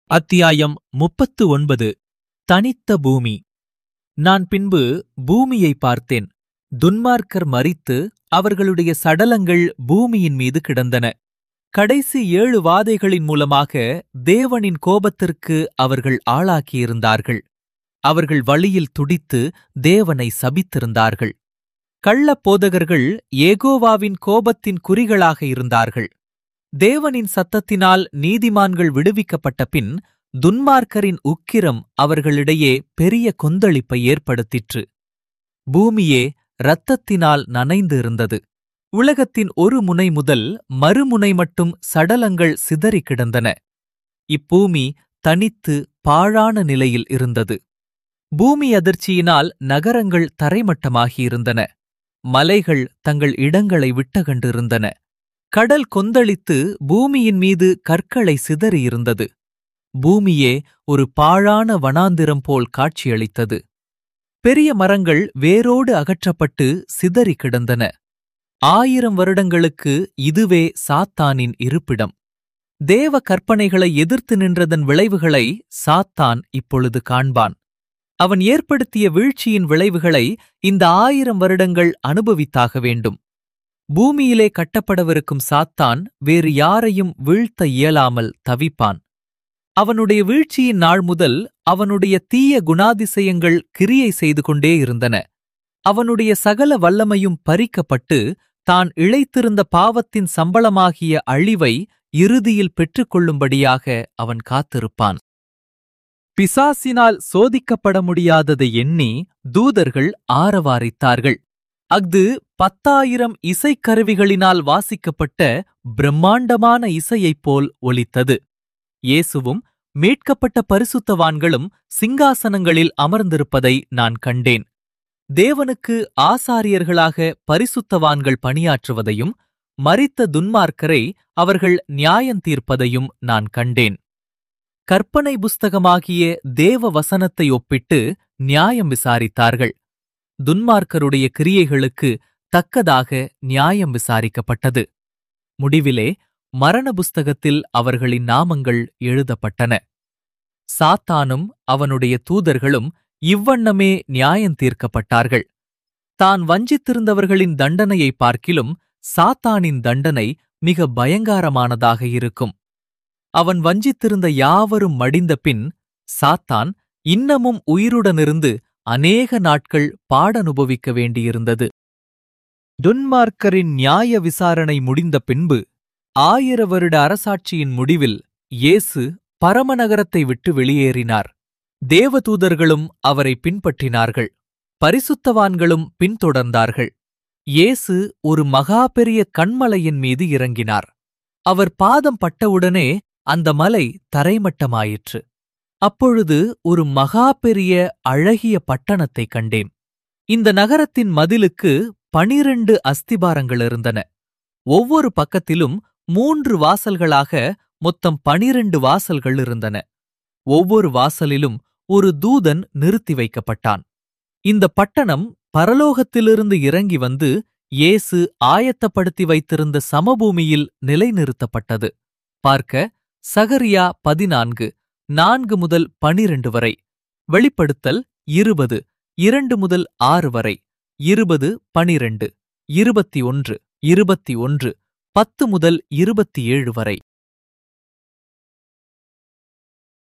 அத்தியாயம் முப்பத்து ஒன்பது தனித்த பூமி நான் பின்பு பூமியை பார்த்தேன் துன்மார்க்கர் மரித்து அவர்களுடைய சடலங்கள் பூமியின் மீது கிடந்தன கடைசி ஏழு வாதைகளின் மூலமாக தேவனின் கோபத்திற்கு அவர்கள் ஆளாக்கியிருந்தார்கள் அவர்கள் வழியில் துடித்து தேவனை சபித்திருந்தார்கள் கள்ளப் போதகர்கள் ஏகோவாவின் கோபத்தின் குறிகளாக இருந்தார்கள் தேவனின் சத்தத்தினால் நீதிமான்கள் விடுவிக்கப்பட்ட பின் துன்மார்க்கரின் உக்கிரம் அவர்களிடையே பெரிய கொந்தளிப்பை ஏற்படுத்திற்று பூமியே இரத்தத்தினால் நனைந்து இருந்தது உலகத்தின் ஒரு முனை முதல் மறுமுனை மட்டும் சடலங்கள் சிதறிக் கிடந்தன இப்பூமி தனித்து பாழான நிலையில் இருந்தது பூமி அதிர்ச்சியினால் நகரங்கள் தரைமட்டமாகியிருந்தன மலைகள் தங்கள் இடங்களை விட்டகண்டிருந்தன கடல் கொந்தளித்து பூமியின் மீது கற்களை சிதறியிருந்தது பூமியே ஒரு பாழான வனாந்திரம் போல் காட்சியளித்தது பெரிய மரங்கள் வேரோடு அகற்றப்பட்டு சிதறி கிடந்தன ஆயிரம் வருடங்களுக்கு இதுவே சாத்தானின் இருப்பிடம் தேவ கற்பனைகளை எதிர்த்து நின்றதன் விளைவுகளை சாத்தான் இப்பொழுது காண்பான் அவன் ஏற்படுத்திய வீழ்ச்சியின் விளைவுகளை இந்த ஆயிரம் வருடங்கள் அனுபவித்தாக வேண்டும் பூமியிலே கட்டப்படவிருக்கும் சாத்தான் வேறு யாரையும் வீழ்த்த இயலாமல் தவிப்பான் அவனுடைய வீழ்ச்சியின் நாள் முதல் அவனுடைய தீய குணாதிசயங்கள் கிரியை செய்து கொண்டே இருந்தன அவனுடைய சகல வல்லமையும் பறிக்கப்பட்டு தான் இழைத்திருந்த பாவத்தின் சம்பளமாகிய அழிவை இறுதியில் பெற்றுக்கொள்ளும்படியாக அவன் காத்திருப்பான் பிசாசினால் சோதிக்கப்பட முடியாததை எண்ணி தூதர்கள் ஆரவாரித்தார்கள் அஃது பத்தாயிரம் இசைக்கருவிகளினால் வாசிக்கப்பட்ட பிரம்மாண்டமான இசையைப் போல் ஒலித்தது இயேசுவும் மீட்கப்பட்ட பரிசுத்தவான்களும் சிங்காசனங்களில் அமர்ந்திருப்பதை நான் கண்டேன் தேவனுக்கு ஆசாரியர்களாக பரிசுத்தவான்கள் பணியாற்றுவதையும் மரித்த துன்மார்க்கரை அவர்கள் நியாயந்தீர்ப்பதையும் நான் கண்டேன் கற்பனை புஸ்தகமாகிய தேவ வசனத்தை ஒப்பிட்டு நியாயம் விசாரித்தார்கள் துன்மார்க்கருடைய கிரியைகளுக்கு தக்கதாக நியாயம் விசாரிக்கப்பட்டது முடிவிலே மரண புஸ்தகத்தில் அவர்களின் நாமங்கள் எழுதப்பட்டன சாத்தானும் அவனுடைய தூதர்களும் இவ்வண்ணமே நியாயந்தீர்க்கப்பட்டார்கள் தான் வஞ்சித்திருந்தவர்களின் தண்டனையை பார்க்கிலும் சாத்தானின் தண்டனை மிக பயங்காரமானதாக இருக்கும் அவன் வஞ்சித்திருந்த யாவரும் மடிந்த பின் சாத்தான் இன்னமும் உயிருடனிருந்து அநேக நாட்கள் பாடனுபவிக்க வேண்டியிருந்தது துன்மார்க்கரின் நியாய விசாரணை முடிந்த பின்பு ஆயிர வருட அரசாட்சியின் முடிவில் இயேசு பரமநகரத்தை விட்டு வெளியேறினார் தேவதூதர்களும் அவரை பின்பற்றினார்கள் பரிசுத்தவான்களும் பின்தொடர்ந்தார்கள் இயேசு ஒரு மகா பெரிய கண்மலையின் மீது இறங்கினார் அவர் பாதம் பட்டவுடனே அந்த மலை தரைமட்டமாயிற்று அப்பொழுது ஒரு மகா பெரிய அழகிய பட்டணத்தைக் கண்டேன் இந்த நகரத்தின் மதிலுக்கு பனிரண்டு அஸ்திபாரங்கள் இருந்தன ஒவ்வொரு பக்கத்திலும் மூன்று வாசல்களாக மொத்தம் பனிரண்டு வாசல்கள் இருந்தன ஒவ்வொரு வாசலிலும் ஒரு தூதன் நிறுத்தி வைக்கப்பட்டான் இந்த பட்டணம் பரலோகத்திலிருந்து இறங்கி வந்து இயேசு ஆயத்தப்படுத்தி வைத்திருந்த சமபூமியில் நிலைநிறுத்தப்பட்டது பார்க்க சகரியா பதினான்கு நான்கு முதல் பனிரெண்டு வரை வெளிப்படுத்தல் இருபது இரண்டு முதல் ஆறு வரை இருபது பனிரெண்டு இருபத்தி ஒன்று இருபத்தி ஒன்று பத்து முதல் இருபத்தி ஏழு வரை